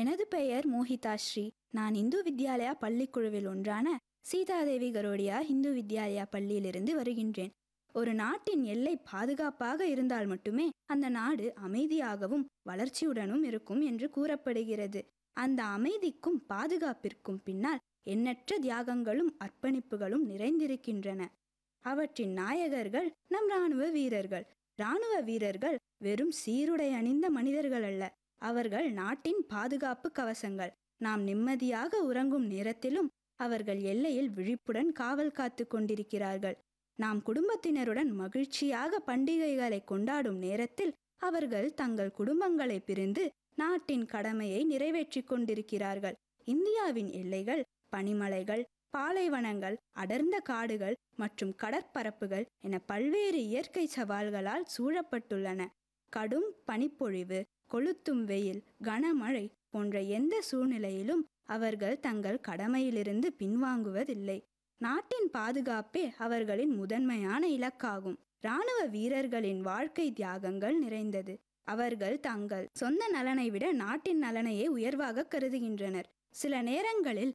எனது பெயர் மோஹிதாஸ்ரீ நான் இந்து வித்யாலயா பள்ளிக்குழுவில் ஒன்றான சீதாதேவி கரோடியா இந்து வித்யாலயா பள்ளியிலிருந்து வருகின்றேன் ஒரு நாட்டின் எல்லை பாதுகாப்பாக இருந்தால் மட்டுமே அந்த நாடு அமைதியாகவும் வளர்ச்சியுடனும் இருக்கும் என்று கூறப்படுகிறது அந்த அமைதிக்கும் பாதுகாப்பிற்கும் பின்னால் எண்ணற்ற தியாகங்களும் அர்ப்பணிப்புகளும் நிறைந்திருக்கின்றன அவற்றின் நாயகர்கள் நம் இராணுவ வீரர்கள் இராணுவ வீரர்கள் வெறும் சீருடை அணிந்த மனிதர்கள் அல்ல அவர்கள் நாட்டின் பாதுகாப்பு கவசங்கள் நாம் நிம்மதியாக உறங்கும் நேரத்திலும் அவர்கள் எல்லையில் விழிப்புடன் காவல் காத்து கொண்டிருக்கிறார்கள் நாம் குடும்பத்தினருடன் மகிழ்ச்சியாக பண்டிகைகளை கொண்டாடும் நேரத்தில் அவர்கள் தங்கள் குடும்பங்களை பிரிந்து நாட்டின் கடமையை நிறைவேற்றிக் கொண்டிருக்கிறார்கள் இந்தியாவின் எல்லைகள் பனிமலைகள் பாலைவனங்கள் அடர்ந்த காடுகள் மற்றும் கடற்பரப்புகள் என பல்வேறு இயற்கை சவால்களால் சூழப்பட்டுள்ளன கடும் பனிப்பொழிவு கொளுத்தும் வெயில் கனமழை போன்ற எந்த சூழ்நிலையிலும் அவர்கள் தங்கள் கடமையிலிருந்து பின்வாங்குவதில்லை நாட்டின் பாதுகாப்பே அவர்களின் முதன்மையான இலக்காகும் இராணுவ வீரர்களின் வாழ்க்கை தியாகங்கள் நிறைந்தது அவர்கள் தங்கள் சொந்த நலனை விட நாட்டின் நலனையே உயர்வாக கருதுகின்றனர் சில நேரங்களில்